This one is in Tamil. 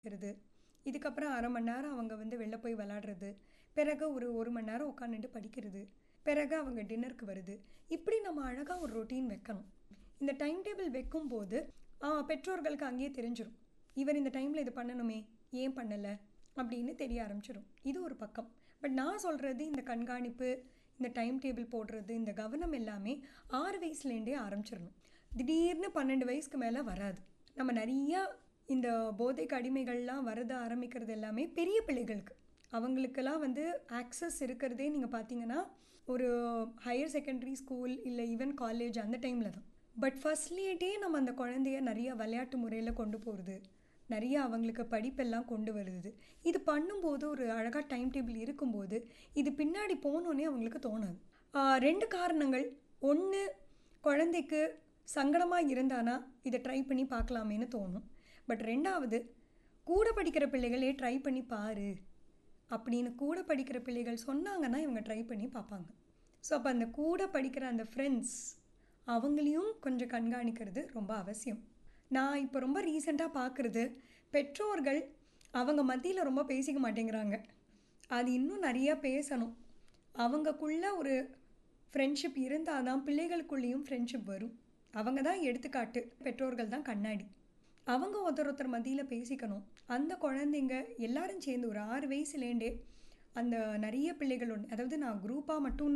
இருக்கிறது இதுக்கப்புறம் அரை மணி நேரம் அவங்க வந்து வெளில போய் விளாடுறது பிறகு ஒரு ஒரு மணி நேரம் உட்காந்துட்டு படிக்கிறது பிறகு அவங்க டின்னருக்கு வருது இப்படி நம்ம அழகாக ஒரு ரொட்டீன் வைக்கணும் இந்த டைம் டேபிள் வைக்கும்போது ஆ, பெற்றோர்களுக்கு அங்கேயே தெரிஞ்சிடும் இவர் இந்த டைமில் இது பண்ணணுமே ஏன் பண்ணலை அப்படின்னு தெரிய ஆரம்பிச்சிடும் இது ஒரு பக்கம் பட் நான் சொல்கிறது இந்த கண்காணிப்பு இந்த டைம் டேபிள் போடுறது இந்த கவனம் எல்லாமே ஆறு வயசுலேருந்தே ஆரம்பிச்சிடணும் திடீர்னு பன்னெண்டு வயசுக்கு மேலே வராது நம்ம நிறையா இந்த போதைக்கு அடிமைகள்லாம் வரத ஆரம்பிக்கிறது எல்லாமே பெரிய பிள்ளைகளுக்கு அவங்களுக்கெல்லாம் வந்து ஆக்சஸ் இருக்கிறதே நீங்கள் பார்த்தீங்கன்னா ஒரு ஹையர் செகண்டரி ஸ்கூல் இல்லை ஈவன் காலேஜ் அந்த டைமில் தான் பட் ஃபர்ஸ்ட்லேட்டே நம்ம அந்த குழந்தைய நிறைய விளையாட்டு முறையில் கொண்டு போகிறது நிறைய அவங்களுக்கு படிப்பெல்லாம் கொண்டு வருது இது பண்ணும்போது ஒரு அழகாக டைம் டேபிள் இருக்கும்போது இது பின்னாடி போனோன்னே அவங்களுக்கு தோணாது ஆஹ் ரெண்டு காரணங்கள் ஒன்று குழந்தைக்கு சங்கடமாக இருந்தானா இதை ட்ரை பண்ணி பார்க்கலாமேன்னு தோணும் பட் ரெண்டாவது கூட படிக்கிற பிள்ளைகளே ட்ரை பண்ணி பாரு அப்படின்னு கூட படிக்கிற பிள்ளைகள் சொன்னாங்கன்னா இவங்க ட்ரை பண்ணி பார்ப்பாங்க ஸோ அப்போ அந்த கூட படிக்கிற அந்த ஃப்ரெண்ட்ஸ் அவங்களையும் கொஞ்சம் கண்காணிக்கிறது ரொம்ப அவசியம் நான் இப்போ ரொம்ப ரீசெண்டாக பார்க்குறது பெற்றோர்கள் அவங்க மத்தியில் ரொம்ப பேசிக்க மாட்டேங்கிறாங்க அது இன்னும் நிறையா பேசணும் அவங்கக்குள்ள ஒரு ஃப்ரெண்ட்ஷிப் இருந்தால் தான் பிள்ளைகளுக்குள்ளேயும் ஃப்ரெண்ட்ஷிப் வரும் அவங்க தான் எடுத்துக்காட்டு பெற்றோர்கள் தான் கண்ணாடி அவங்க ஒருத்தர் ஒருத்தர் மத்தியில் பேசிக்கணும் அந்த குழந்தைங்க எல்லாரும் சேர்ந்து ஒரு ஆறு வயசுலேருந்தே அந்த நிறைய பிள்ளைகள் ஒன்று அதாவது நான் குரூப்பாக மட்டும்